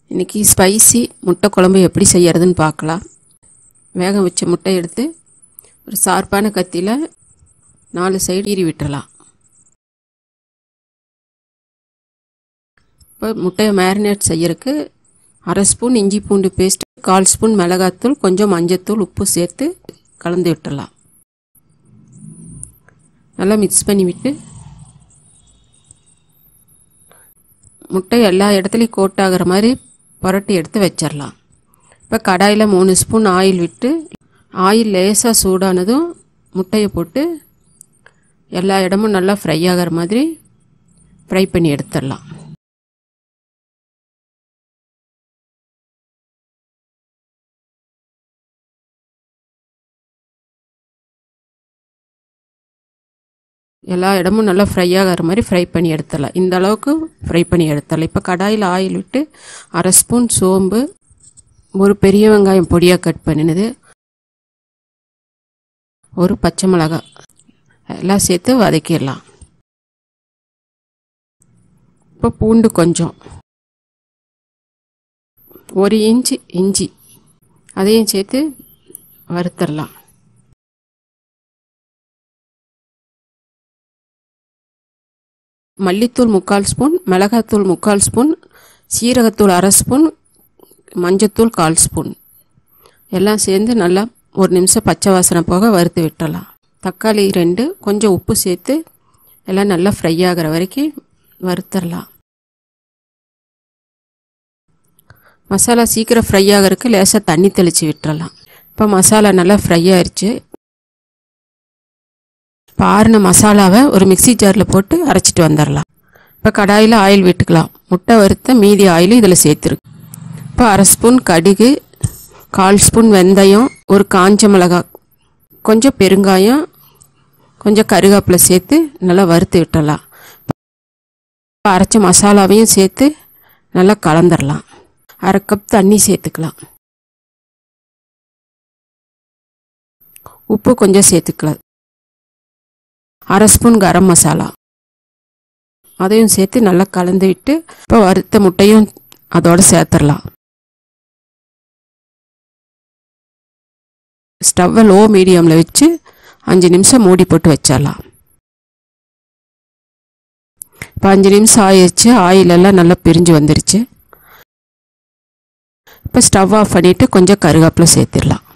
இன்றைக்கி ஸ்பைசி முட்டை குழம்பு எப்படி செய்யறதுன்னு பார்க்கலாம் வேக வச்ச முட்டை எடுத்து ஒரு சார்பான கத்தியில் நாலு சைடு ஈரி விட்டுறலாம் இப்போ முட்டையை மேரினேட் செய்யறதுக்கு அரை ஸ்பூன் இஞ்சி பூண்டு பேஸ்ட் கால் ஸ்பூன் மிளகாத்தூள் கொஞ்சம் மஞ்சத்தூள் உப்பு சேர்த்து கலந்து விட்டுடலாம் நல்லா மிக்ஸ் பண்ணி விட்டு முட்டை எல்லா இடத்துலையும் கோட் ஆகிற மாதிரி புரட்டி எடுத்து வச்சிடலாம் இப்போ கடாயில் மூணு ஸ்பூன் ஆயில் விட்டு ஆயில் லேசாக சூடானதும் முட்டையை போட்டு எல்லா இடமும் நல்லா ஃப்ரை ஆகிற மாதிரி ஃப்ரை பண்ணி எடுத்துடலாம் எல்லா இடமும் நல்லா ஃப்ரை ஆகிற மாதிரி ஃப்ரை பண்ணி எடுத்துடலாம் இந்த அளவுக்கு ஃப்ரை பண்ணி எடுத்துடலாம் இப்போ கடாயில் ஆயில் விட்டு அரை ஸ்பூன் சோம்பு ஒரு பெரிய வெங்காயம் பொடியாக கட் பண்ணினது ஒரு பச்சை மிளகாய் எல்லாம் சேர்த்து வதக்கிடலாம் இப்போ பூண்டு கொஞ்சம் ஒரு இன்ச்சு இஞ்சி அதையும் சேர்த்து வறுத்துடலாம் மல்லித்தூள் முக்கால் ஸ்பூன் மிளகாத்தூள் முக்கால் ஸ்பூன் சீரகத்தூள் அரை ஸ்பூன் மஞ்சத்தூள் கால் ஸ்பூன் எல்லாம் சேர்ந்து நல்லா ஒரு நிமிஷம் பச்சை வாசனை போக வறுத்து விட்டுடலாம் தக்காளி ரெண்டு கொஞ்சம் உப்பு சேர்த்து எல்லாம் நல்லா ஃப்ரை ஆகிற வரைக்கும் வறுத்துடலாம் மசாலா சீக்கிரம் ஃப்ரை ஆகிறதுக்கு லேசாக தண்ணி தெளித்து விட்டுறலாம் இப்போ மசாலா நல்லா ஃப்ரை ஆயிடுச்சு இப்போ ஆறின மசாலாவை ஒரு மிக்சி ஜாரில் போட்டு அரைச்சிட்டு வந்துடலாம் இப்போ கடாயில் ஆயில் விட்டுக்கலாம் முட்டை வறுத்த மீதி ஆயில் இதில் சேர்த்துருக்கு இப்போ அரை ஸ்பூன் கடுகு கால் ஸ்பூன் வெந்தயம் ஒரு காஞ்ச மிளகாய் கொஞ்சம் பெருங்காயம் கொஞ்சம் கருவேப்பிலை சேர்த்து நல்லா வறுத்து விட்டுடலாம் இப்போ அரைச்ச மசாலாவையும் சேர்த்து நல்லா கலந்துடலாம் அரை கப் தண்ணி சேர்த்துக்கலாம் உப்பு கொஞ்சம் சேர்த்துக்கலாம் அரை ஸ்பூன் கரம் மசாலா அதையும் சேர்த்து நல்லா கலந்து விட்டு இப்போ வறுத்த முட்டையும் அதோட சேர்த்துடலாம் ஸ்டவ்வை லோ மீடியமில் வச்சு அஞ்சு நிமிஷம் மூடி போட்டு வச்சிடலாம் இப்போ அஞ்சு நிமிஷம் ஆயிடுச்சு ஆயில் எல்லாம் நல்லா பிரிஞ்சு வந்துருச்சு இப்போ ஸ்டவ் ஆஃப் பண்ணிவிட்டு கொஞ்சம் கருவேப்பிலை சேர்த்துடலாம்